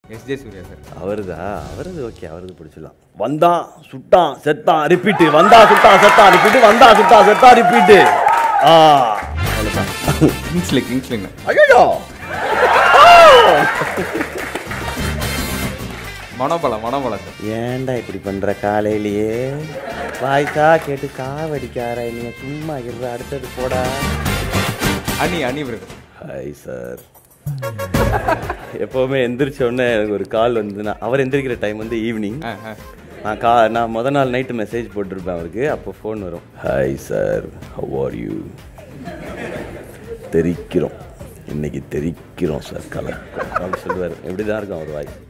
S J Surya sir அவருதா அவரது okay அவரது பிடிச்சிடலாம் வந்தான் சுட்டான் செத்தான் ரிப்பீட்டு வந்தா சுட்டான் செத்தான் ரிப்பீட்டு வந்தா சுட்டான் செத்தான் ரிப்பீட்டு ஆ அவ்வளோதான் கிங்ஸ்லி கிங்ஸ்லிங்க ஐயோ மனோபலம் மனோபலம் சார் ஏன்டா இப்படி பண்ற காலையிலேயே வாய்ஸா கேட்டு காவடிக்கார நீங்க சும்மா இருற அடுத்தது போடா அணி அணி பிரதர் ஹாய் சார் எப்போவுமே எந்திரிச்ச உடனே எனக்கு ஒரு கால் வந்து நான் அவர் எந்திரிக்கிற டைம் வந்து ஈவினிங் ஆ ஆ நான் கா நான் முத நாள் நைட்டு மெசேஜ் போட்டிருப்பேன் அவருக்கு அப்போ ஃபோன் வரும் hi sir how are you தெரிக்கிறோம் இன்னைக்கு தெரிக்கிறோம் சார் கலர் அப்படி சொல்லுவார் எப்படி தான் இருக்கும் அவர் வாய்ஸ்